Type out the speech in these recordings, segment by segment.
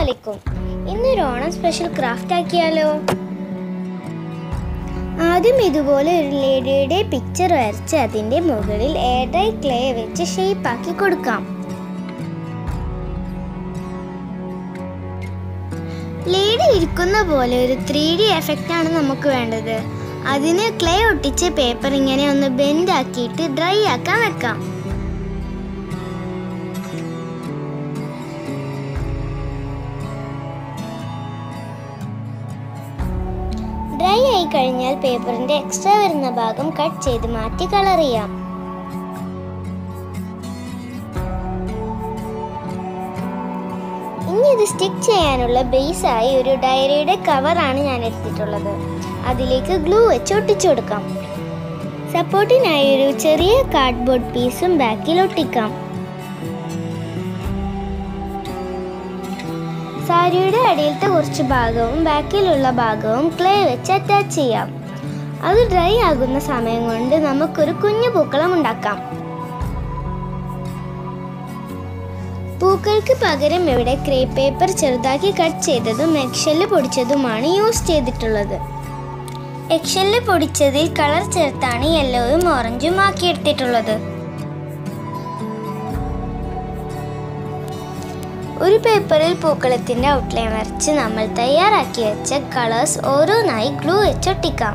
അലൈക്കും ഇന്നൊരു Onam special craft ആക്കിയാലോ ആദ്യം ഇതുപോലെ ഒരു ലേഡിയുടെ പിക്ചർ വരച്ച് അതിൻ്റെ മുകളിൽ എയർ ഡ്രൈ ക്ലേ വെച്ച് ഷേപ്പ് ആക്കി കൊടുക്കാം ലേഡി ഇരിക്കുന്ന പോലെ ഒരു ത്രീ ഡി എഫക്റ്റ് ആണ് നമുക്ക് വേണ്ടത് അതിന് ക്ലേ ഒട്ടിച്ച് പേപ്പർ ഇങ്ങനെ ഒന്ന് ബെൻഡ് ആക്കിയിട്ട് ഡ്രൈ ആക്കാൻ വെക്കാം ഡ്രൈ ആയി കഴിഞ്ഞാൽ പേപ്പറിന്റെ എക്സ്ട്രാ വരുന്ന ഭാഗം കട്ട് ചെയ്ത് മാറ്റി കളർ ചെയ്യാം ഇനി ഇത് സ്റ്റിക്ക് ചെയ്യാനുള്ള ബേസ് ആയി ഒരു ഡയറിയുടെ കവറാണ് ഞാൻ എടുത്തിട്ടുള്ളത് അതിലേക്ക് ഗ്ലൂ വെച്ച് ഒട്ടിച്ചു കൊടുക്കാം സപ്പോർട്ടിനായി ഒരു ചെറിയ കാർഡ്ബോർഡ് പീസും ബാക്കിൽ ഒട്ടിക്കാം സാരിയുടെ അടിയിലത്തെ കുറച്ച് ഭാഗവും ബാക്കിലുള്ള ഭാഗവും ക്ലേ വെച്ച് അറ്റാച്ച് ചെയ്യാം അത് ഡ്രൈ ആകുന്ന സമയം കൊണ്ട് നമുക്കൊരു കുഞ്ഞു പൂക്കളം ഉണ്ടാക്കാം പൂക്കൾക്ക് പകരം ഇവിടെ ക്രേ പേപ്പർ ചെറുതാക്കി കട്ട് ചെയ്തതും എക്ഷെല്ല് പൊടിച്ചതുമാണ് യൂസ് ചെയ്തിട്ടുള്ളത് എക്ഷെല്ല് പൊടിച്ചതിൽ കളർ ചേർത്താണ് യെല്ലോയും ഓറഞ്ചും ആക്കിയെടുത്തിട്ടുള്ളത് ഒരു പേപ്പറിൽ പൂക്കളത്തിന്റെ ഔട്ട്ലൈൻ വരച്ച് നമ്മൾ തയ്യാറാക്കി വെച്ച കളേഴ്സ് ഓരോന്നായി ഗ്ലൂ വെച്ചൊട്ടിക്കാം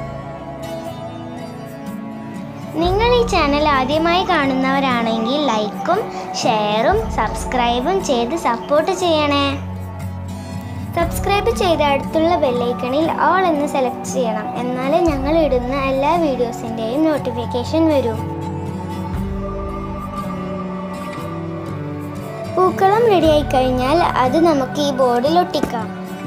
നിങ്ങൾ ഈ ചാനൽ ആദ്യമായി കാണുന്നവരാണെങ്കിൽ ലൈക്കും ഷെയറും സബ്സ്ക്രൈബും ചെയ്ത് സപ്പോർട്ട് ചെയ്യണേ സബ്സ്ക്രൈബ് ചെയ്ത് അടുത്തുള്ള ബെല്ലൈക്കണിൽ ഓൾ എന്ന് സെലക്ട് ചെയ്യണം എന്നാലേ ഞങ്ങൾ ഇടുന്ന എല്ലാ വീഡിയോസിൻ്റെയും നോട്ടിഫിക്കേഷൻ വരൂ പൂക്കളം റെഡിയായി കഴിഞ്ഞാൽ അത് നമുക്ക് ഈ ബോർഡിൽ ഒട്ടിക്കാം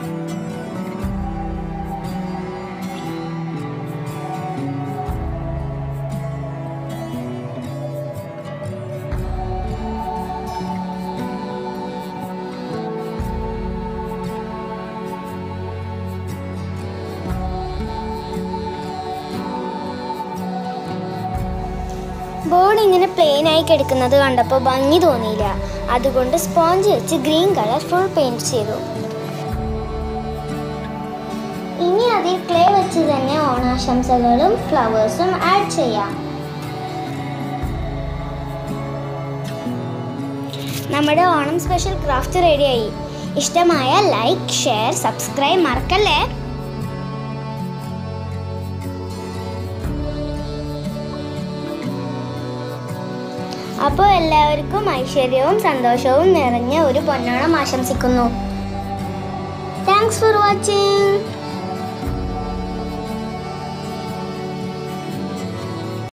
ബോർഡ് ഇങ്ങനെ പ്ലെയിൻ ആയി കിടക്കുന്നത് കണ്ടപ്പോൾ ഭംഗി തോന്നിയില്ല അതുകൊണ്ട് സ്പോഞ്ച് വെച്ച് ഗ്രീൻ കളർ ഫുൾ പെയിന്റ് ചെയ്തു ഇനി അതിൽ ക്ലേ വെച്ച് തന്നെ ഓണാശംസകളും ഫ്ലവേഴ്സും ആഡ് ചെയ്യാം നമ്മുടെ ഓണം സ്പെഷ്യൽ ക്രാഫ്റ്റ് റെഡിയായി ഇഷ്ടമായ ലൈക്ക് ഷെയർ സബ്സ്ക്രൈബ് മറക്കല്ലേ അപ്പോൾ എല്ലാവർക്കും ഐശ്വര്യവും സന്തോഷവും നിറഞ്ഞ ഒരു പൊന്നോണം ആശംസിക്കുന്നു താങ്ക്സ് ഫോർ വാച്ചിങ്